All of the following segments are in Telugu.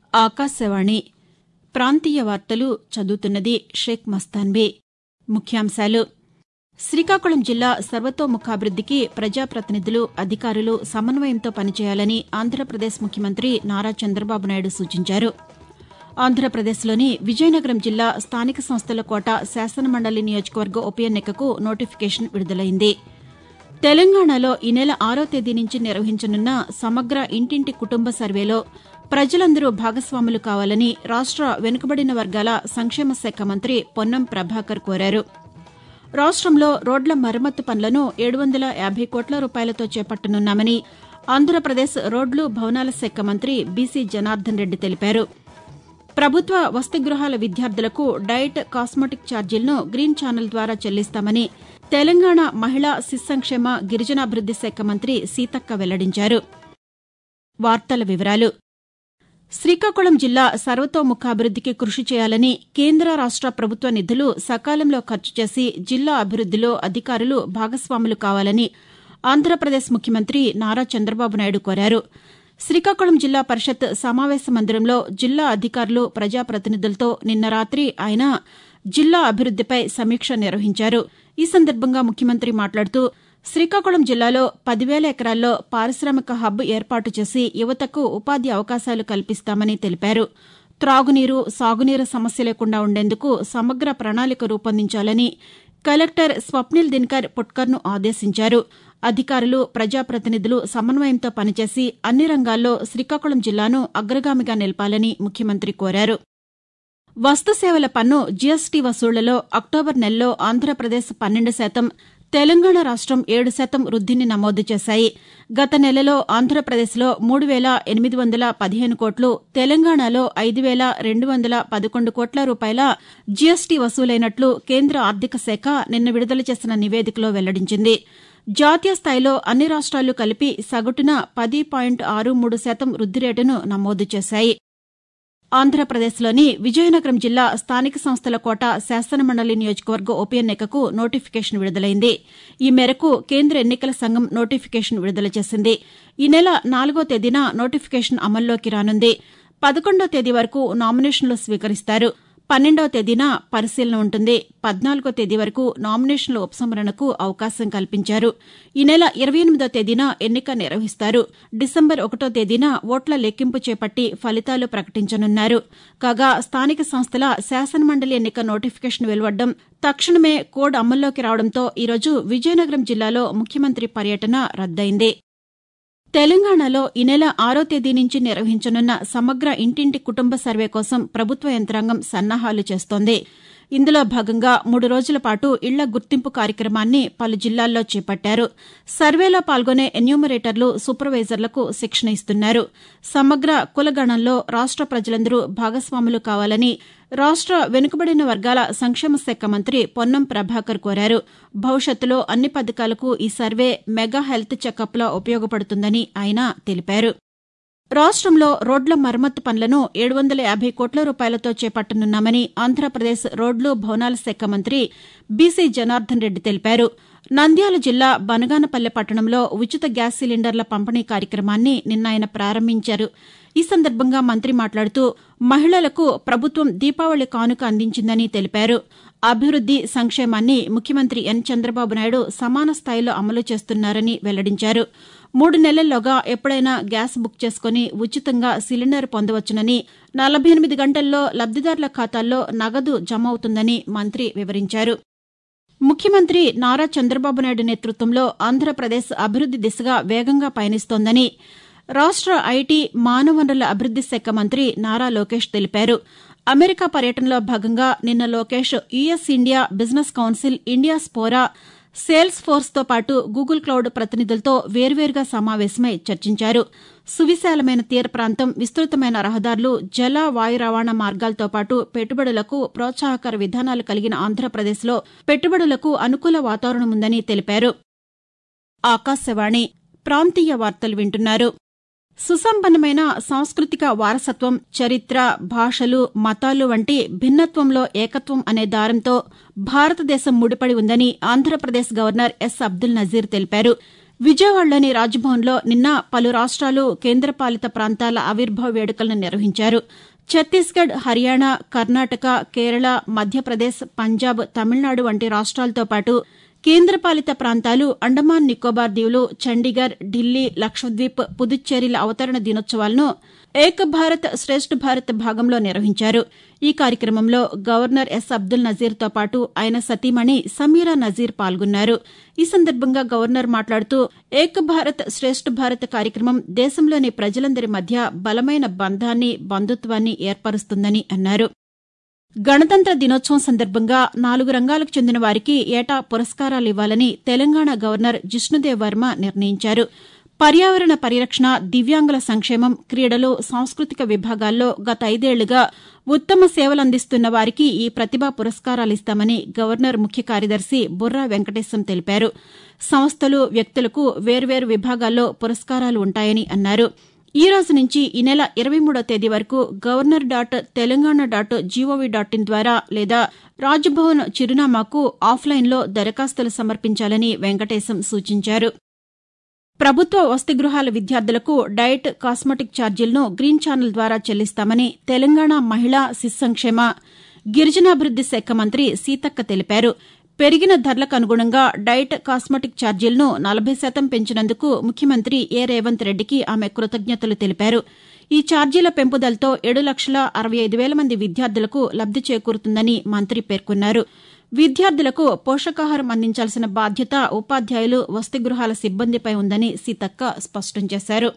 ఆకాశవాణి ప్రాంతీయ వార్తలు చదువుతున్నది షేక్ మస్తాన్బీ ముఖ్యాంశాలు శ్రీకాకుళం జిల్లా సర్వతోముఖాభివృద్దికి ప్రజాప్రతినిధులు అధికారులు సమన్వయంతో పనిచేయాలని ఆంధ్రప్రదేశ్ ముఖ్యమంత్రి నారా చంద్రబాబు నాయుడు సూచించారు ఆంధ్రప్రదేశ్లోని విజయనగరం జిల్లా స్థానిక సంస్థల కోట శాసనమండలి నియోజకవర్గ ఉప ఎన్నికకు నోటిఫికేషన్ విడుదలైంది తెలంగాణలో ఈ నెల ఆరో తేదీ నుంచి నిర్వహించనున్న సమగ్ర ఇంటింటి కుటుంబ సర్వేలో ప్రజలందరూ భాగస్వాములు కావాలని రాష్ట వెనుకబడిన వర్గాల సంక్షేమ శాఖ మంత్రి పొన్నం ప్రభాకర్ కోరారు రాష్టంలో రోడ్ల మరమ్మతు పనులను ఏడు వందల యాభై కోట్ల రూపాయలతో చేపట్టనున్నామని ఆంధ్రప్రదేశ్ రోడ్లు భవనాల శాఖ మంత్రి బీసీ జనార్దన్ రెడ్డి తెలిపారు ప్రభుత్వ వసతిగృహాల విద్యార్థులకు డైట్ కాస్మెటిక్ ఛార్జీలను గ్రీన్ ఛానల్ ద్వారా చెల్లిస్తామని తెలంగాణ మహిళా శిశు సంక్షేమ గిరిజనాభివృద్ది శాఖ మంత్రి సీతక్క వెల్లడించారు వార్తల వివరాలు శ్రీకాకుళం జిల్లా సర్వతోముఖాభివృద్దికి కృషి చేయాలని కేంద్ర రాష్ట ప్రభుత్వ నిధులు సకాలంలో ఖర్చు చేసి జిల్లా అభివృద్దిలో అధికారులు భాగస్వాములు కావాలని ఆంధ్రప్రదేశ్ ముఖ్యమంత్రి నారా చంద్రబాబు నాయుడు కోరారు శ్రీకాకుళం జిల్లా పరిషత్ సమావేశ మందిరంలో జిల్లా అధికారులు ప్రజాప్రతినిధులతో నిన్న రాతి ఆయన జిల్లా అభివృద్దిపై సమీక్ష నిర్వహించారు ఈ సందర్భంగా ముఖ్యమంత్రి మాట్లాడుతూ శ్రీకాకుళం జిల్లాలో పదివేల ఎకరాల్లో పారిశామిక హబ్ ఏర్పాటు చేసి యువతకు ఉపాధి అవకాశాలు కల్పిస్తామని తెలిపారు త్రాగునీరు సాగునీరు సమస్య లేకుండా ఉండేందుకు సమగ్ర ప్రణాళిక రూపొందించాలని కలెక్టర్ స్వప్నిల్ దినకర్ పుట్కర్ను ఆదేశించారు అధికారులు ప్రజాప్రతినిధులు సమన్వయంతో పనిచేసి అన్ని రంగాల్లో శ్రీకాకుళం జిల్లాను అగ్రగామిగా నిలపాలని ముఖ్యమంత్రి కోరారు వస్తుసేవల పన్ను జీఎస్టీ వసూళ్లలో అక్టోబర్ నెలలో ఆంధ్రప్రదేశ్ పన్నెండు శాతం తెలంగాణ రాష్టం ఏడు శాతం వృద్దిని నమోదు చేశాయి గత నెలలో ఆంధ్రప్రదేశ్లో మూడు వేల ఎనిమిది వందల పదిహేను కోట్లు తెలంగాణలో ఐదు వేల రెండు వందల పదకొండు కోట్ల రూపాయల జీఎస్టీ వసూలైనట్లు కేంద్ర ఆర్థిక శాఖ నిన్న విడుదల చేసిన నివేదికలో వెల్లడించింది జాతీయ స్థాయిలో అన్ని రాష్ట్రాలు కలిపి సగటున పది పాయింట్ ఆరు మూడు శాతం వృద్ది రేటును నమోదు చేశాయి ఆంధ్రప్రదేశ్లోని విజయనగరం జిల్లా స్థానిక సంస్థల కోట శాసనమండలి నియోజకవర్గ ఉప ఎన్నికకు నోటిఫికేషన్ విడుదలైంది ఈ మేరకు కేంద్ర ఎన్నికల సంఘం నోటిఫికేషన్ విడుదల చేసింది ఈ నెల నాలుగో తేదీన నోటిఫికేషన్ అమల్లోకి రానుంది పదకొండో తేదీ వరకు నామినేషన్లు స్వీకరిస్తారు పన్నెండవ తేదీన పరిశీలన ఉంటుంది పద్నాలుగో తేదీ వరకు నామినేషన్ల ఉపసంహరణకు అవకాశం కల్పించారు ఈ నెల ఇరవై ఎనిమిదో తేదీన ఎన్నిక నిర్వహిస్తారు డిసెంబర్ ఒకటో తేదీన ఓట్ల లెక్కింపు చేపట్టి ఫలితాలు ప్రకటించనున్నారు కాగా స్థానిక సంస్థల శాసనమండలి ఎన్నిక నోటిఫికేషన్ వెలువడ్డం తక్షణమే కోడ్ అమల్లోకి రావడంతో ఈరోజు విజయనగరం జిల్లాలో ముఖ్యమంత్రి పర్యటన రద్దయింది తెలంగాణలో ఈ నెల ఆరో తేదీ నుంచి నిర్వహించనున్న సమగ్ర ఇంటింటి కుటుంబ సర్వే కోసం ప్రభుత్వ యంత్రాంగం సన్నాహాలు చేస్తోంది ఇందులో భాగంగా మూడు రోజుల పాటు ఇళ్ల గుర్తింపు కార్యక్రమాన్ని పలు జిల్లాల్లో చేపట్టారు సర్వేలో పాల్గొనే ఎన్యూమరేటర్లు సూపర్వైజర్లకు శిక్షణ ఇస్తున్నారు సమగ్ర కులగణంలో రాష్ట ప్రజలందరూ భాగస్వాములు కావాలని రాష్ట వెనుకబడిన వర్గాల సంక్షేమ శాఖ మంత్రి పొన్నం ప్రభాకర్ కోరారు భవిష్యత్తులో అన్ని పథకాలకు ఈ సర్వే మెగా హెల్త్ చెకప్లా ఉపయోగపడుతుందని ఆయన తెలిపారు రాష్టంలో రోడ్ల మరమ్మతు పనులను ఏడు వందల యాభై కోట్ల రూపాయలతో చేపట్టనున్నామని ఆంధ్రప్రదేశ్ రోడ్లు భవనాల శాఖ మంత్రి బీసీ జనార్దన్ రెడ్డి తెలిపారు నంద్యాల జిల్లా బనగానపల్లె పట్టణంలో ఉచిత గ్యాస్ సిలిండర్ల పంపిణీ కార్యక్రమాన్ని నిన్న ఆయన ప్రారంభించారు ఈ సందర్భంగా మంత్రి మాట్లాడుతూ మహిళలకు ప్రభుత్వం దీపావళి కానుక అందించిందని తెలిపారు అభివృద్ది సంక్షేమాన్ని ముఖ్యమంత్రి ఎన్ చంద్రబాబు నాయుడు సమాన స్థాయిలో అమలు చేస్తున్నారని వెల్లడించారు మూడు నెలల్లోగా ఎప్పుడైనా గ్యాస్ బుక్ చేసుకుని ఉచితంగా సిలిండర్ పొందవచ్చునని నలభై ఎనిమిది గంటల్లో లబ్దిదారుల ఖాతాల్లో నగదు జమ అవుతుందని మంత్రి వివరించారు ముఖ్యమంత్రి నారా చంద్రబాబు నాయుడు నేతృత్వంలో ఆంధ్రప్రదేశ్ అభివృద్ది దిశగా వేగంగా పయనిస్తోందని రాష్ట ఐటీ మానవ వనరుల అభివృద్ది శాఖ మంత్రి నారా లోకేష్ తెలిపారు అమెరికా పర్యటనలో భాగంగా నిన్న Lokesh US India business council Indiaspora సేల్స్ ఫోర్స్తో పాటు గూగుల్ క్లౌడ్ ప్రతినిధులతో వేర్వేరుగా సమావేశమై చర్చించారు సువిశాలమైన తీర ప్రాంతం విస్తృతమైన రహదారులు జల వాయు రవాణా మార్గాలతో పాటు పెట్టుబడులకు ప్రోత్సాహకర విధానాలు కలిగిన ఆంధ్రప్రదేశ్లో పెట్టుబడులకు అనుకూల వాతావరణం ఉందని తెలిపారు ఆకాశవాణి ప్రాంతీయ వార్తలు వింటున్నారు సుసంపన్నమైన సాంస్కృతిక వారసత్వం చరిత్ర భాషలు మతాలు వంటి భిన్నత్వంలో ఏకత్వం అనే దారంతో భారతదేశం ముడిపడి ఉందని ఆంధ్రప్రదేశ్ గవర్నర్ ఎస్ అబ్దుల్ నజీర్ తెలిపారు విజయవాడలోని రాజ్భవన్లో నిన్న పలు రాష్ట్రాలు కేంద్రపాలిత ప్రాంతాల ఆవిర్భావ వేడుకలను నిర్వహించారు ఛత్తీస్గఢ్ హర్యానా కర్ణాటక కేరళ మధ్యప్రదేశ్ పంజాబ్ తమిళనాడు వంటి రాష్ట్రాలతో పాటు కేంద్రపాలిత ప్రాంతాలు అండమాన్ నికోబార్ దీవులు చండీగఢ్ ఢిల్లీ లక్షద్వీప్ పుదుచ్చేరిల అవతరణ దినోత్సవాలను ఏక్ భారత్ శ్రేష్ఠ భారత్ భాగంలో నిర్వహించారు ఈ కార్యక్రమంలో గవర్నర్ ఎస్ అబ్దుల్ నజీర్తో పాటు ఆయన సతీమణి సమీరా నజీర్ పాల్గొన్నారు ఈ సందర్భంగా గవర్నర్ మాట్లాడుతూ ఏక్ భారత్ శ్రేష్ఠ భారత్ కార్యక్రమం దేశంలోని ప్రజలందరి మధ్య బలమైన బంధాన్ని బంధుత్వాన్ని ఏర్పరుస్తుందని అన్నారు గణతంత్ర దినోత్సవం సందర్భంగా నాలుగు రంగాలకు చెందిన వారికి ఏటా పురస్కారాలు ఇవ్వాలని తెలంగాణ గవర్నర్ జిష్ణుదేవ్ వర్మ నిర్ణయించారు పర్యావరణ పరిరక్షణ దివ్యాంగుల సంక్షేమం క్రీడలు సాంస్కృతిక విభాగాల్లో గత ఐదేళ్లుగా ఉత్తమ సేవలందిస్తున్న వారికి ఈ ప్రతిభా పురస్కారాలిస్తామని గవర్నర్ ముఖ్య కార్యదర్శి బుర్రా వెంకటేశం తెలిపారు సంస్థలు వ్యక్తులకు వేర్వేరు విభాగాల్లో పురస్కారాలు ఉంటాయని అన్నారు ఈ రోజు నుంచి ఈ నెల ఇరవై మూడో తేదీ వరకు governor dot Telangana dot GOV dot in ద్వారా లేదా రాజ్భవన్ చిరునామాకు ఆఫ్లైన్లో దరఖాస్తులు సమర్పించాలని వెంకటేశం సూచించారు ప్రభుత్వ వసతి గృహాల విద్యార్థులకు డైట్ కాస్మెటిక్ ఛార్జీలను గ్రీన్ ఛానల్ ద్వారా చెల్లిస్తామని తెలంగాణ మహిళా శిశు సంక్షేమ గిరిజనాభివృద్ది శాఖ మంత్రి సీతక్క తెలిపారు పెరిగిన ధరలకు అనుగుణంగా డైట్ కాస్మెటిక్ ఛార్జీలను నలభై శాతం పెంచినందుకు ముఖ్యమంత్రి ఏ రేవంత్ రెడ్డికి ఆమె కృతజ్ఞతలు తెలిపారు ఈ ఛార్జీల పెంపుదలతో ఏడు లక్షల అరవై ఐదు వేల మంది విద్యార్థులకు లబ్ది చేకూరుతుందని మంత్రి పేర్కొన్నారు విద్యార్థులకు పోషకాహారం అందించాల్సిన బాధ్యత ఉపాధ్యాయులు వసతి గృహాల సిబ్బందిపై ఉందని సీతక్క స్పష్టం చేశారు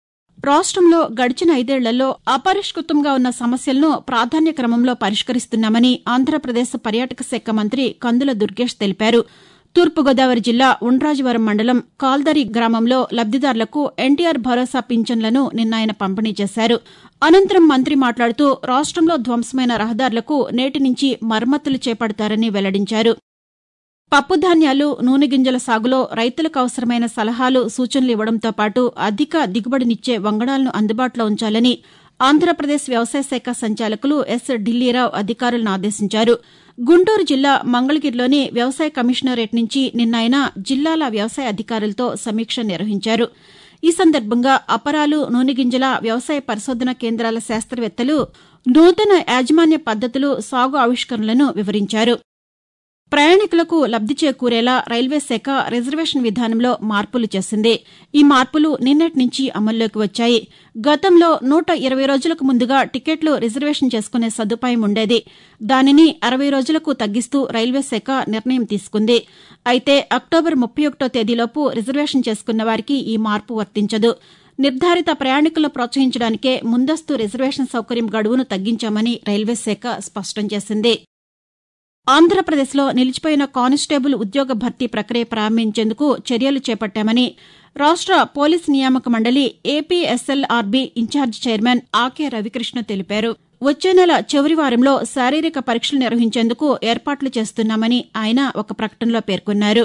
రాష్టంలో గడిచిన ఐదేళ్లలో అపరిష్కృతంగా ఉన్న సమస్యలను ప్రాధాన్య క్రమంలో పరిష్కరిస్తున్నామని ఆంధ్రప్రదేశ్ పర్యాటక శాఖ మంత్రి కందుల దుర్గేష్ తెలిపారు తూర్పుగోదావరి జిల్లా ఉండ్రాజవరం మండలం కాల్దరి గ్రామంలో లబ్దిదారులకు ఎన్టీఆర్ భరోసా పింఛన్లను నిన్న ఆయన పంపిణీ చేశారు అనంతరం మంత్రి మాట్లాడుతూ రాష్టంలో ధ్వంసమైన రహదారులకు నేటి నుంచి మరమ్మతులు చేపడతారని వెల్లడించారు పప్పుధాన్యాలు నూనె గింజల సాగులో రైతులకు అవసరమైన సలహాలు సూచనలు ఇవ్వడంతో పాటు అధిక దిగుబడినిచ్చే వంగడాలను అందుబాటులో ఉంచాలని ఆంధ్రప్రదేశ్ వ్యవసాయ శాఖ సంచాలకులు ఎస్ ఢిల్లీరావు అధికారులను ఆదేశించారు గుంటూరు జిల్లా మంగళగిరిలోని వ్యవసాయ కమిషనరేట్ నుంచి నిన్న ఆయన జిల్లాల వ్యవసాయ అధికారులతో సమీక్ష నిర్వహించారు ఈ సందర్భంగా అపరాలు నూనె గింజల వ్యవసాయ పరిశోధన కేంద్రాల శాస్త్రవేత్తలు నూతన యాజమాన్య పద్దతులు సాగు ఆవిష్కరణలను వివరించారు ప్రయాణికులకు లబ్ది చేకూరేలా రైల్వే శాఖ రిజర్వేషన్ విధానంలో మార్పులు చేసింది ఈ మార్పులు నిన్నటి నుంచి అమల్లోకి వచ్చాయి గతంలో నూట ఇరవై రోజులకు ముందుగా టికెట్లు రిజర్వేషన్ చేసుకునే సదుపాయం ఉండేది దానిని అరవై రోజులకు తగ్గిస్తూ రైల్వే శాఖ నిర్ణయం తీసుకుంది అయితే అక్టోబర్ ముప్పై ఒకటో తేదీలోపు రిజర్వేషన్ చేసుకున్న వారికి ఈ మార్పు వర్తించదు నిర్ధారిత ప్రయాణికులను ప్రోత్సహించడానికే ముందస్తు రిజర్వేషన్ సౌకర్యం గడువును తగ్గించామని రైల్వే శాఖ స్పష్టం చేసింది ఆంధ్రప్రదేశ్లో నిలిచిపోయిన కానిస్టేబుల్ ఉద్యోగ భర్తీ ప్రక్రియ ప్రారంభించేందుకు చర్యలు చేపట్టామని రాష్ట పోలీసు నియామక మండలి A P S L R B incharge chairman Ake Ravikrishna తెలిపారు వచ్చే నెల చివరి వారంలో శారీరక పరీక్షలు నిర్వహించేందుకు ఏర్పాట్లు చేస్తున్నామని ఆయన ఒక ప్రకటనలో పేర్కొన్నారు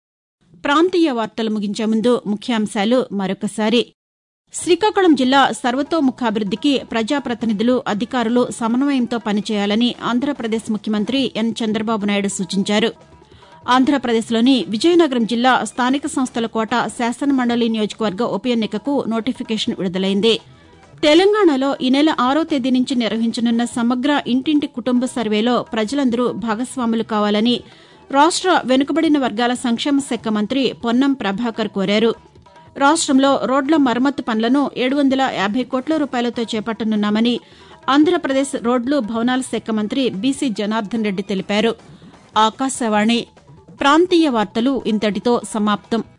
ప్రాంతీయ వార్తలు ముగించే ముందు ముఖ్యాంశాలు మరొకసారి శ్రీకాకుళం జిల్లా సర్వతోముఖాభివృద్దికి ప్రజాప్రతినిధులు అధికారులు సమన్వయంతో పనిచేయాలని ఆంధ్రప్రదేశ్ ముఖ్యమంత్రి ఎన్ చంద్రబాబు నాయుడు సూచించారు ఆంధ్రప్రదేశ్లోని విజయనగరం జిల్లా స్థానిక సంస్థల కోట శాసనమండలి నియోజకవర్గ ఉప ఎన్నికకు నోటిఫికేషన్ విడుదలైంది తెలంగాణలో ఈ నెల ఆరో తేదీ నుంచి నిర్వహించనున్న సమగ్ర ఇంటింటి కుటుంబ సర్వేలో ప్రజలందరూ భాగస్వాములు కావాలని రాష్ట వెనుకబడిన వర్గాల సంక్షేమ శాఖ మంత్రి పొన్నం ప్రభాకర్ కోరారు రాష్టంలో రోడ్ల మరమ్మతు పనులను ఏడు వందల యాభై కోట్ల రూపాయలతో చేపట్టనున్నామని ఆంధ్రప్రదేశ్ రోడ్లు భవనాల శాఖ మంత్రి బీసీ జనార్దన్ రెడ్డి తెలిపారు ఆకాశవాణి ప్రాంతీయ వార్తలు ఇంతటితో సమాప్తం